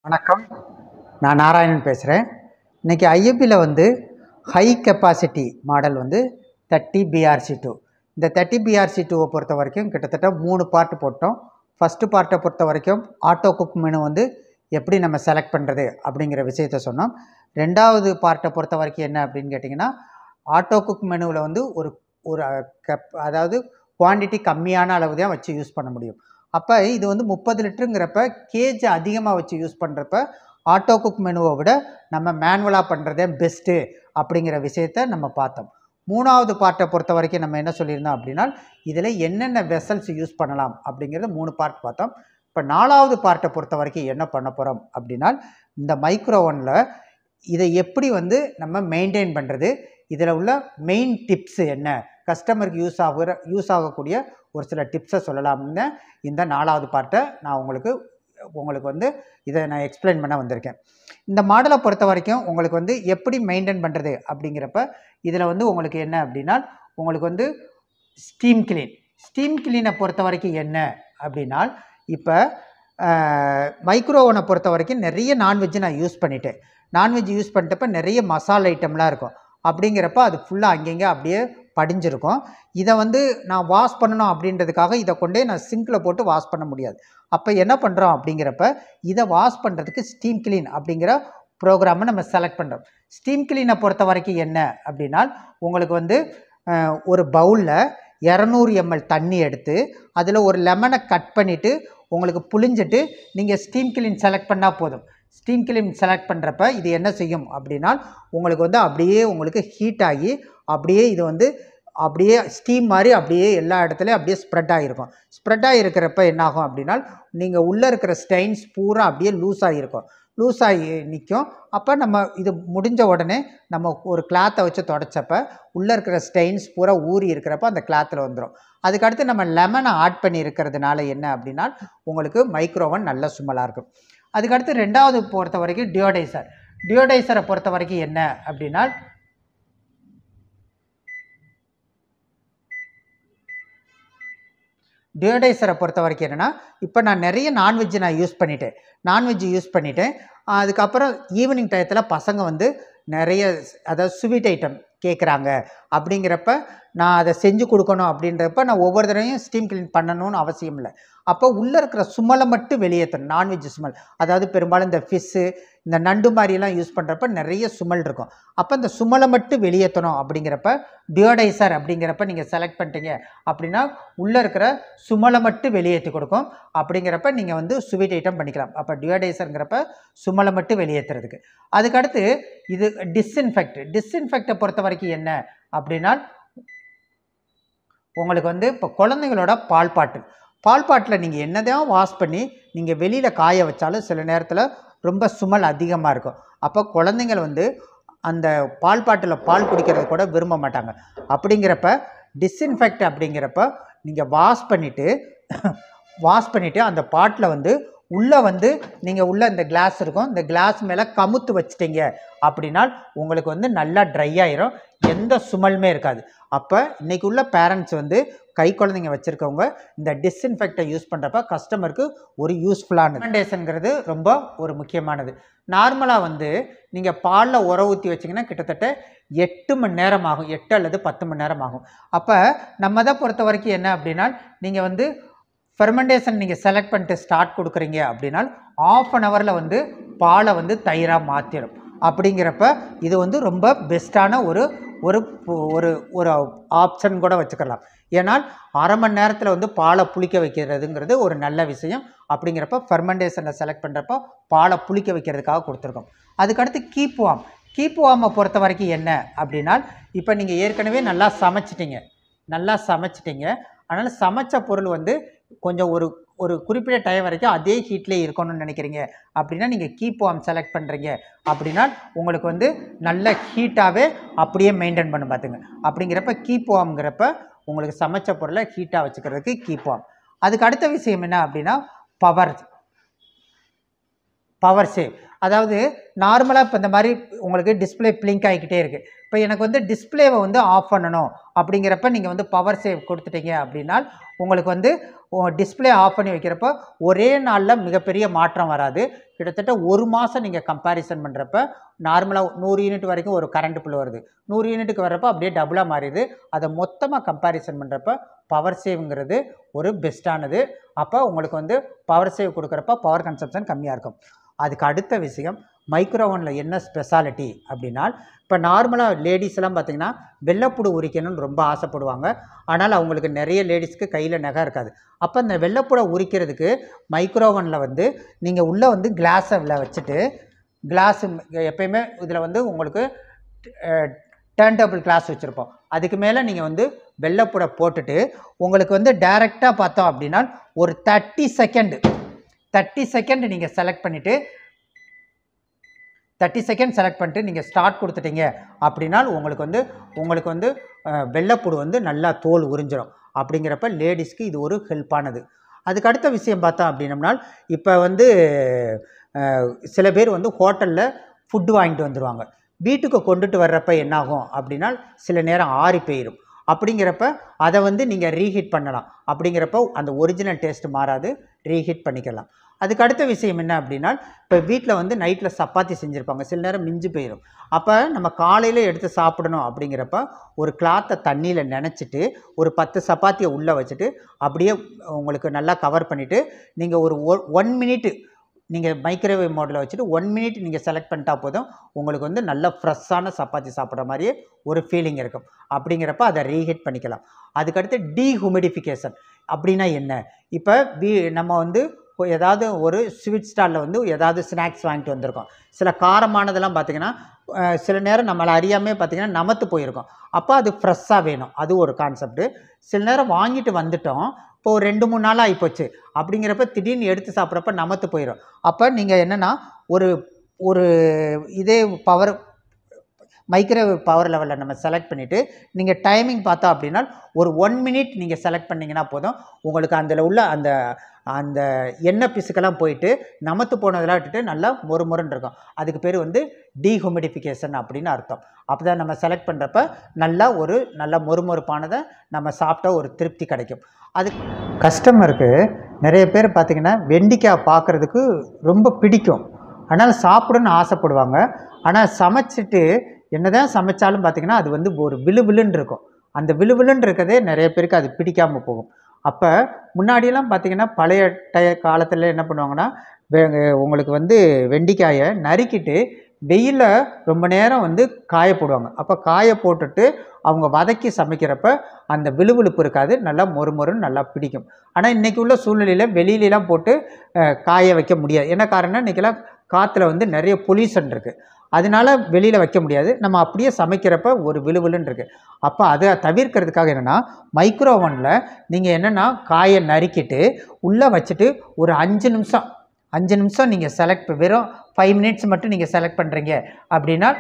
வணக்கம் நான் நாராயணன் பேசுகிறேன் இன்றைக்கி ஐஎப்பியில் வந்து ஹை கெப்பாசிட்டி மாடல் வந்து தேர்ட்டி பிஆர்சி டூ இந்த தேர்ட்டி பிஆர்சி டூவை பொறுத்த வரைக்கும் கிட்டத்தட்ட மூணு பார்ட் போட்டோம் ஃபஸ்ட்டு பார்ட்டை பொறுத்த வரைக்கும் ஆட்டோ குக் மெனு வந்து எப்படி நம்ம செலக்ட் பண்ணுறது அப்படிங்கிற விஷயத்த சொன்னோம் ரெண்டாவது பார்ட்டை பொறுத்த வரைக்கும் என்ன அப்படின்னு கேட்டிங்கன்னா ஆட்டோ குக் மெனுவில் வந்து ஒரு ஒரு கப் அதாவது குவான்டிட்டி கம்மியான அளவு தான் வச்சு யூஸ் பண்ண முடியும் அப்போ இது வந்து முப்பது லிட்டருங்கிறப்ப கேஜ் அதிகமாக வச்சு யூஸ் பண்ணுறப்ப ஆட்டோ குக் மெனுவை விட நம்ம மேனுவலாக பண்ணுறதே பெஸ்ட்டு அப்படிங்கிற விஷயத்த நம்ம பார்த்தோம் மூணாவது பார்ட்டை பொறுத்த வரைக்கும் நம்ம என்ன சொல்லியிருந்தோம் அப்படின்னா இதில் என்னென்ன வெசல்ஸ் யூஸ் பண்ணலாம் அப்படிங்கிறத மூணு பார்ட் பார்த்தோம் இப்போ நாலாவது பார்ட்டை பொறுத்த வரைக்கும் என்ன பண்ண போகிறோம் அப்படின்னா இந்த மைக்ரோவனில் இதை எப்படி வந்து நம்ம மெயின்டைன் பண்ணுறது இதில் உள்ள மெயின் டிப்ஸ் என்ன கஸ்டமருக்கு யூஸ் ஆகுற யூஸ் ஆகக்கூடிய ஒரு சில டிப்ஸை சொல்லலாம்னு இந்த நாலாவது பார்ட்டை நான் உங்களுக்கு உங்களுக்கு வந்து இதை நான் எக்ஸ்பிளைன் பண்ண வந்திருக்கேன் இந்த மாடலை பொறுத்த வரைக்கும் உங்களுக்கு வந்து எப்படி மெயின்டைன் பண்ணுறது அப்படிங்கிறப்ப இதில் வந்து உங்களுக்கு என்ன அப்படின்னா உங்களுக்கு வந்து ஸ்டீம் கிளீன் ஸ்டீம் கிளீனை பொறுத்த வரைக்கும் என்ன அப்படின்னா இப்போ மைக்ரோவனை பொறுத்த வரைக்கும் நிறைய நான்வெஜ் நான் யூஸ் பண்ணிட்டேன் நான்வெஜ் யூஸ் பண்ணிட்டப்ப நிறைய மசாலா ஐட்டம்லாம் இருக்கும் அப்படிங்கிறப்ப அது ஃபுல்லாக அங்கங்கே அப்படியே படிஞ்சிருக்கும் இதை வந்து நான் வாஷ் பண்ணணும் அப்படின்றதுக்காக இதை கொண்டே நான் சிங்கில் போட்டு வாஷ் பண்ண முடியாது அப்போ என்ன பண்ணுறோம் அப்படிங்கிறப்ப இதை வாஷ் பண்ணுறதுக்கு ஸ்டீம் கிளீன் அப்படிங்கிற ப்ரோக்ராமை நம்ம செலக்ட் பண்ணுறோம் ஸ்டீம் கிளீனை பொறுத்த வரைக்கும் என்ன அப்படின்னா உங்களுக்கு வந்து அஹ், ஒரு பவுலில் இரநூறு எம்எல் தண்ணி எடுத்து அதில் ஒரு லெமனை கட் பண்ணிவிட்டு உங்களுக்கு புளிஞ்சிட்டு நீங்கள் ஸ்டீம் கிளீன் செலக்ட் பண்ணால் போதும் ஸ்டீம் கிளீன் செலக்ட் பண்ணுறப்ப இது என்ன செய்யும் அப்படின்னா உங்களுக்கு வந்து அப்படியே உங்களுக்கு ஹீட் ஆகி அப்படியே இது வந்து அப்படியே ஸ்டீம் மாதிரி அப்படியே எல்லா இடத்துலையும் அப்படியே ஸ்ப்ரெட் ஆகிருக்கும் ஸ்ப்ரெட் ஆகிருக்கிறப்ப என்னாகும் அப்படின்னா நீங்கள் உள்ளே இருக்கிற ஸ்டெயின்ஸ் பூரா அப்படியே லூஸ் ஆகிருக்கும் லூஸ் ஆகி நிற்கும் அப்போ நம்ம இது முடிஞ்ச உடனே நம்ம ஒரு கிளாத்தை வச்சு தொடச்சப்ப உள்ளே இருக்கிற ஸ்டெயின்ஸ் பூரா ஊறி இருக்கிறப்ப அந்த கிளாத்தில் வந்துடும் அதுக்கடுத்து நம்ம லெமனை ஆட் பண்ணி இருக்கிறதுனால என்ன அப்படின்னா உங்களுக்கு மைக்ரோவன் நல்ல சுமலாக இருக்கும் அதுக்கடுத்து ரெண்டாவது பொறுத்த வரைக்கும் டியோடைசர் டியோடைசரை பொறுத்த வரைக்கும் என்ன அப்படின்னா டியோடைசரை பொறுத்த வரைக்கும் என்னென்னா இப்போ நான் நிறைய நான்வெஜ் நான் யூஸ் பண்ணிட்டேன் நான்வெஜ் யூஸ் பண்ணிட்டேன் அதுக்கப்புறம் ஈவினிங் டயத்தில் பசங்க வந்து நிறைய ஸ்- அதாவது ஸ்வீட் ஐட்டம் கேட்குறாங்க அப்படிங்கிறப்ப நான் அதை செஞ்சு கொடுக்கணும் அப்படின்றப்ப நான் ஒவ்வொரு தடவையும் ஸ்டீம் கிளீன் பண்ணணும்னு அவசியம் இல்லை அப்போ உள்ளே இருக்கிற சுமலை மட்டும் வெளியேற்றணும் நான்வெஜ் சுமல் அதாவது பெரும்பாலும் இந்த ஃபிஷ்ஷு இந்த நண்டு மாதிரியெல்லாம் யூஸ் பண்ணுறப்ப நிறைய சுமல் இருக்கும் அப்போ இந்த சுமலை மட்டும் வெளியேற்றணும் அப்படிங்கிறப்ப டியோடைசர் அப்படிங்கிறப்ப நீங்கள் செலக்ட் பண்ணிட்டீங்க அப்படின்னா உள்ளே இருக்கிற சுமலை மட்டும் வெளியேற்றி கொடுக்கும் அப்படிங்கிறப்ப நீங்கள் வந்து ஸ்வீட் ஐட்டம் பண்ணிக்கலாம் அப்போ டியோடைசருங்கிறப்ப சுமலை மட்டும் வெளியேற்றுறதுக்கு அதுக்கடுத்து இது டிஸ்இன்ஃபெக்ட் டிஸ்இன்ஃபெக்டை பொறுத்த வரைக்கும் என்ன அப்படின்னா உங்களுக்கு வந்து இப்போ குழந்தைங்களோட பால் பாட்டில் பால் பாட்டில் நீங்கள் என்னதான் வாஷ் பண்ணி நீங்கள் வெளியில் காய வச்சாலும் சில நேரத்தில் ரொம்ப சுமல் அதிகமாக இருக்கும் அப்போ குழந்தைங்கள் வந்து அந்த பால் பாட்டில் பால் குடிக்கிறது கூட விரும்ப மாட்டாங்க அப்படிங்கிறப்ப டிஸ்இன்ஃபெக்ட் அப்படிங்கிறப்ப நீங்கள் வாஷ் பண்ணிவிட்டு வாஷ் பண்ணிவிட்டு அந்த பாட்டில் வந்து உள்ளே வந்து நீங்கள் உள்ள இந்த கிளாஸ் இருக்கும் இந்த கிளாஸ் மேலே கமுத்து வச்சிட்டீங்க அப்படின்னா உங்களுக்கு வந்து நல்லா ட்ரை ஆயிரும் எந்த சுமலுமே இருக்காது அப்போ இன்னைக்கு உள்ள பேரண்ட்ஸ் வந்து கை குழந்தைங்க வச்சுருக்கவங்க இந்த டிஸ்இன்ஃபெக்டை யூஸ் பண்ணுறப்ப கஸ்டமருக்கு ஒரு யூஸ்ஃபுல்லானது ரெக்கமெண்டேஷனுங்கிறது ரொம்ப ஒரு முக்கியமானது நார்மலாக வந்து நீங்கள் பாலில் உர ஊற்றி வச்சிங்கன்னா கிட்டத்தட்ட எட்டு மணி நேரம் ஆகும் எட்டு அல்லது பத்து மணி நேரம் ஆகும் அப்போ நம்ம தான் பொறுத்த வரைக்கும் என்ன அப்படின்னா நீங்கள் வந்து ஃபெர்மெண்டேஷன் நீங்கள் செலக்ட் பண்ணிட்டு ஸ்டார்ட் கொடுக்குறீங்க அப்படின்னா ஆஃப் அன் ஹவரில் வந்து பாலை வந்து தயிராக மாற்றிடும் அப்படிங்கிறப்ப இது வந்து ரொம்ப பெஸ்ட்டான ஒரு ஒரு ஒரு ஒரு ஆப்ஷன் கூட வச்சுக்கலாம் ஏன்னால் அரை மணி நேரத்தில் வந்து பாலை புளிக்க வைக்கிறதுங்கிறது ஒரு நல்ல விஷயம் அப்படிங்கிறப்ப ஃபெர்மெண்டேஷனில் செலக்ட் பண்ணுறப்போ பாலை புளிக்க வைக்கிறதுக்காக கொடுத்துருக்கோம் அதுக்கடுத்து கீப் வாம் கீப் வாமை பொறுத்த வரைக்கும் என்ன அப்படின்னா இப்போ நீங்கள் ஏற்கனவே நல்லா சமைச்சிட்டீங்க நல்லா சமைச்சிட்டீங்க அதனால் சமைச்ச பொருள் வந்து கொஞ்சம் ஒரு ஒரு குறிப்பிட்ட டைம் வரைக்கும் அதே ஹீட்லேயே இருக்கணும்னு நினைக்கிறீங்க அப்படின்னா நீங்கள் கீப் வாம் செலக்ட் பண்ணுறீங்க அப்படின்னா உங்களுக்கு வந்து நல்ல ஹீட்டாகவே அப்படியே மெயின்டைன் பண்ண பார்த்துங்க அப்படிங்கிறப்ப கீப் வாம்ங்கிறப்ப உங்களுக்கு சமைச்ச பொருளை ஹீட்டாக வச்சுக்கிறதுக்கு கீப் வாம் அதுக்கு அடுத்த விஷயம் என்ன அப்படின்னா பவர் பவர் சேவ் அதாவது நார்மலாக இப்போ இந்த மாதிரி உங்களுக்கு டிஸ்ப்ளே பிளிங்க் ஆகிக்கிட்டே இருக்குது இப்போ எனக்கு வந்து டிஸ்ப்ளேவை வந்து ஆஃப் பண்ணணும் அப்படிங்கிறப்ப நீங்கள் வந்து பவர் சேவ் கொடுத்துட்டீங்க அப்படின்னா உங்களுக்கு வந்து டிஸ்ப்ளே ஆஃப் பண்ணி வைக்கிறப்ப ஒரே நாளில் மிகப்பெரிய மாற்றம் வராது கிட்டத்தட்ட ஒரு மாதம் நீங்கள் கம்பேரிசன் பண்ணுறப்ப நார்மலாக நூறு யூனிட் வரைக்கும் ஒரு கரண்ட் பில் வருது நூறு யூனிட்டுக்கு வர்றப்ப அப்படியே டபுளாக மாறிடுது அதை மொத்தமாக கம்பேரிசன் பண்ணுறப்ப பவர் சேவ்ங்கிறது ஒரு பெஸ்ட்டானது அப்போ உங்களுக்கு வந்து பவர் சேவ் கொடுக்குறப்ப பவர் கன்சப்ஷன் கம்மியாக இருக்கும் அதுக்கு அடுத்த விஷயம் மைக்ரோவனில் என்ன ஸ்பெஷாலிட்டி அப்படின்னா இப்போ நார்மலாக லேடிஸ் எல்லாம் பார்த்தீங்கன்னா வெள்ளைப்புடு உரிக்கணும்னு ரொம்ப ஆசைப்படுவாங்க ஆனால் அவங்களுக்கு நிறைய லேடிஸ்க்கு கையில் நகை இருக்காது அப்போ இந்த வெள்ளைப்புடை உரிக்கிறதுக்கு மைக்ரோவனில் வந்து நீங்கள் உள்ளே வந்து கிளாஸை வச்சுட்டு கிளாஸ் எப்பயுமே இதில் வந்து உங்களுக்கு டேர்ன் டேபிள் கிளாஸ் வச்சுருப்போம் அதுக்கு மேலே நீங்கள் வந்து வெள்ளைப்புடை போட்டுட்டு உங்களுக்கு வந்து டைரெக்டாக பார்த்தோம் அப்படின்னா ஒரு தேர்ட்டி செகண்டு தேர்ட்டி செகண்ட் நீங்கள் செலக்ட் பண்ணிவிட்டு தேர்ட்டி செகண்ட் செலக்ட் பண்ணிட்டு நீங்கள் ஸ்டார்ட் கொடுத்துட்டீங்க அப்படின்னா உங்களுக்கு வந்து உங்களுக்கு வந்து அஹ், வெள்ளைப்புடு வந்து நல்லா தோல் உறிஞ்சிரும் அப்படிங்கிறப்ப லேடிஸ்க்கு இது ஒரு ஹெல்ப்பானது அதுக்கு அடுத்த விஷயம் பார்த்தோம் அப்படின்னம்னா இப்போ வந்து அஹ், சில பேர் வந்து ஹோட்டலில் ஃபுட்டு வாங்கிட்டு வந்துடுவாங்க வீட்டுக்கு கொண்டுட்டு வர்றப்ப என்னாகும் அப்படின்னா சில நேரம் ஆறி போயிடும் அப்படிங்கிறப்ப அதை வந்து நீங்கள் ரீஹீட் பண்ணலாம் அப்படிங்கிறப்ப அந்த ஒரிஜினல் டேஸ்ட் மாறாது ரீஹீட் பண்ணிக்கலாம் அதுக்கு அடுத்த விஷயம் என்ன அப்படின்னா இப்போ வீட்டில் வந்து நைட்டில் சப்பாத்தி செஞ்சுருப்பாங்க சில நேரம் மிஞ்சி போயிடும் அப்போ நம்ம காலையில் எடுத்து சாப்பிடணும் அப்படிங்கிறப்ப ஒரு கிளாத்தை தண்ணியில் நனைச்சிட்டு ஒரு பத்து சப்பாத்தியை உள்ளே வச்சுட்டு அப்படியே உங்களுக்கு நல்லா கவர் பண்ணிவிட்டு நீங்கள் ஒரு ஒன் மினிட் நீங்கள் மைக்ரோவேவ் மோடில் வச்சுட்டு ஒன் மினிட் நீங்கள் செலக்ட் பண்ணிட்டா போதும் உங்களுக்கு வந்து நல்ல ஃப்ரெஷ்ஷான சப்பாத்தி சாப்பிட்ற மாதிரியே ஒரு ஃபீலிங் இருக்கும் அப்படிங்கிறப்ப அதை ரீஹீட் பண்ணிக்கலாம் அதுக்கடுத்து டீஹுமிடிஃபிகேஷன் அப்படின்னா என்ன இப்போ வீ நம்ம வந்து இப்போ ஏதாவது ஒரு ஸ்வீட் ஸ்டாலில் வந்து ஏதாவது ஸ்நாக்ஸ் வாங்கிட்டு வந்திருக்கோம் சில காரமானதெல்லாம் பார்த்திங்கன்னா அஹ், சில நேரம் நம்மளை அறியாமே பார்த்திங்கன்னா நமத்து போயிருக்கோம் அப்போ அது ஃப்ரெஷ்ஷாக வேணும் அது ஒரு கான்செப்ட்டு சில நேரம் வாங்கிட்டு வந்துட்டோம் இப்போ ஒரு ரெண்டு மூணு நாள் ஆகிப்போச்சு அப்படிங்கிறப்ப திடீர்னு எடுத்து சாப்பிட்றப்ப நமத்து போயிடும் அப்போ நீங்கள் என்னென்னா ஒரு ஒரு இதே பவர் மைக்ரோவேவ் பவர் லெவலில் நம்ம செலக்ட் பண்ணிவிட்டு நீங்கள் டைமிங் பார்த்தோம் அப்படின்னா ஒரு ஒன் மினிட் நீங்கள் செலக்ட் பண்ணிங்கன்னா போதும் உங்களுக்கு அதில் உள்ள அந்த அந்த எண்ணெய் பிசுக்கெல்லாம் போயிட்டு நமத்து போனதெல்லாம் விட்டுட்டு நல்லா மொறு மொறுன்னு இருக்கும் அதுக்கு பேர் வந்து டீஹுமிடிஃபிகேஷன் அப்படின்னு அர்த்தம் அப்போ தான் நம்ம செலக்ட் பண்ணுறப்ப நல்லா ஒரு நல்ல மொறுமொறுப்பானதை நம்ம சாப்பிட்டா ஒரு திருப்தி கிடைக்கும் அது கஸ்டமருக்கு நிறைய பேர் பார்த்திங்கன்னா வெண்டிக்காய் பார்க்குறதுக்கு ரொம்ப பிடிக்கும் ஆனால் சாப்பிடணும்னு ஆசைப்படுவாங்க ஆனால் சமைச்சிட்டு என்னதான் சமைச்சாலும் பார்த்திங்கன்னா அது வந்து ஒரு விழுவிழுன்னு இருக்கும் அந்த விழுவிழுன்னு இருக்கதே நிறைய பேருக்கு அது பிடிக்காமல் போகும் அப்போ முன்னாடியெல்லாம் பார்த்திங்கன்னா பழைய டய காலத்தில் என்ன பண்ணுவாங்கன்னா வே- உங்களுக்கு வந்து வெண்டிக்காயை நறுக்கிட்டு வெயிலில் ரொம்ப நேரம் வந்து காய போடுவாங்க அப்போ காய போட்டுட்டு அவங்க வதக்கி சமைக்கிறப்ப அந்த விழுவிழுப்பு இருக்காது நல்லா மொறு மொறுன்னு நல்லா பிடிக்கும் ஆனால் இன்றைக்கி உள்ள சூழ்நிலையில் வெளியிலலாம் போட்டு அஹ், காய வைக்க முடியாது என்ன காரணம் இன்றைக்கெல்லாம் காற்றுல வந்து நிறைய பொல்யூஷன் இருக்குது அதனால வெளியில் வைக்க முடியாது நம்ம அப்படியே சமைக்கிறப்ப ஒரு விழுவிழுன்னு இருக்குது அப்போ அதை தவிர்க்கிறதுக்காக என்னென்னா மைக்ரோவனில் நீங்கள் என்னென்னா காயை நறுக்கிட்டு உள்ளே வச்சுட்டு ஒரு அஞ்சு நிமிஷம் அஞ்சு நிமிஷம் நீங்கள் செலக்ட் வெறும் ஃபைவ் மினிட்ஸ் மட்டும் நீங்கள் செலக்ட் பண்ணுறீங்க அப்படின்னா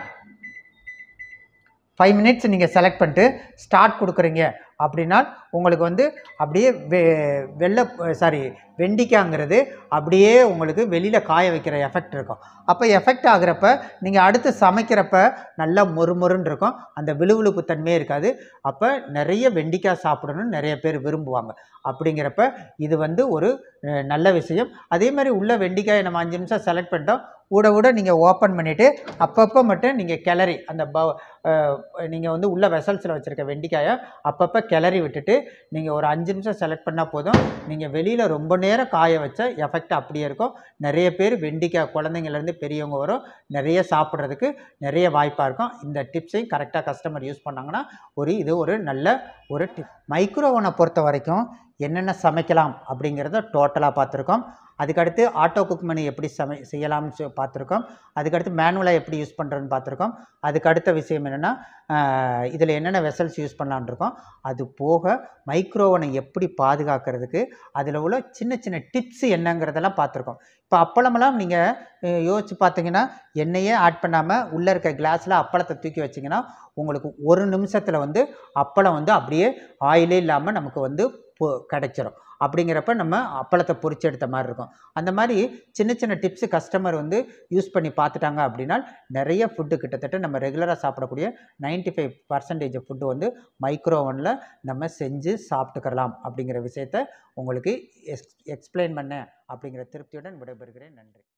ஃபைவ் மினிட்ஸ் நீங்கள் செலக்ட் பண்ணிட்டு ஸ்டார்ட் கொடுக்குறீங்க அப்படின்னா உங்களுக்கு வந்து அப்படியே வெ வெள்ளை சாரி வெண்டிக்காங்கிறது அப்படியே உங்களுக்கு வெளியில் காய வைக்கிற எஃபெக்ட் இருக்கும் அப்போ எஃபெக்ட் ஆகுறப்ப நீங்கள் அடுத்து சமைக்கிறப்ப நல்லா மொறுமொறுன்னு இருக்கும் அந்த விழுவிழுப்பு தன்மையே இருக்காது அப்போ நிறைய வெண்டிக்காய் சாப்பிடணும்னு நிறைய பேர் விரும்புவாங்க அப்படிங்கிறப்ப இது வந்து ஒரு அஹ், நல்ல விஷயம் அதே மாதிரி உள்ள வெண்டிக்காயை நம்ம அஞ்சு நிமிஷம் செலக்ட் பண்ணிட்டோம் ஊட ஊட நீங்கள் ஓப்பன் பண்ணிவிட்டு அப்பப்போ மட்டும் நீங்கள் கிளறி அந்த ப நீங்கள் வந்து உள்ள வெசல்ஸில் வச்சுருக்க வெண்டிக்காயை அப்பப்போ கிளறி விட்டுட்டு நீங்கள் ஒரு அஞ்சு நிமிஷம் செலக்ட் பண்ணால் போதும் நீங்கள் வெளியில் ரொம்ப நேரம் காய வச்ச எஃபெக்ட் அப்படியே இருக்கும் நிறைய பேர் வெண்டிக்காய் குழந்தைங்கள்லேருந்து பெரியவங்க வரும் நிறைய சாப்பிட்றதுக்கு நிறைய வாய்ப்பாக இருக்கும் இந்த டிப்ஸையும் கரெக்டாக கஸ்டமர் யூஸ் பண்ணாங்கன்னா ஒரு இது ஒரு நல்ல ஒரு டிப் மைக்ரோவனை பொறுத்த வரைக்கும் என்னென்ன சமைக்கலாம் அப்படிங்கிறத டோட்டலாக பார்த்துருக்கோம் அதுக்கடுத்து ஆட்டோ குக் மணி எப்படி சமை செய்யலாம்னு சொ- பார்த்துருக்கோம் அதுக்கடுத்து மேனுவலாக எப்படி யூஸ் பண்ணுறதுன்னு பார்த்துருக்கோம் அதுக்கு அடுத்த விஷயம் என்னென்னா இதில் என்னென்ன வெசல்ஸ் யூஸ் பண்ணலான்னு இருக்கோம் அது போக மைக்ரோவனை எப்படி பாதுகாக்கிறதுக்கு அதில் உள்ள சின்ன சின்ன டிப்ஸ் என்னங்கிறதெல்லாம் பார்த்துருக்கோம் இப்போ அப்பளமெல்லாம் நீங்கள் அஹ், யோசிச்சு பார்த்தீங்கன்னா எண்ணெயே ஆட் பண்ணாமல் உள்ளே இருக்க கிளாஸில் அப்பளத்தை தூக்கி வச்சிங்கன்னா உங்களுக்கு ஒரு நிமிஷத்தில் வந்து அப்பளம் வந்து அப்படியே ஆயிலே இல்லாமல் நமக்கு வந்து பொ- கிடைச்சிரும் அப்படிங்கிறப்ப நம்ம அப்பளத்தை பொரிச்சு எடுத்த மாதிரி இருக்கும் அந்த மாதிரி சின்ன சின்ன டிப்ஸு கஸ்டமர் வந்து யூஸ் பண்ணி பார்த்துட்டாங்க அப்படின்னா நிறைய ஃபுட்டு கிட்டத்தட்ட நம்ம ரெகுலராக சாப்பிடக்கூடிய 95% ஃபைவ் பர்சன்டேஜ் ஃபுட்டு வந்து மைக்ரோ ஓவனில் நம்ம செஞ்சு சாப்பிட்டுக்கலாம் அப்படிங்கிற விஷயத்த உங்களுக்கு எக்ஸ் எக்ஸ்பிளைன் பண்ணேன் அப்படிங்கிற திருப்தியுடன் விடைபெறுகிறேன் நன்றி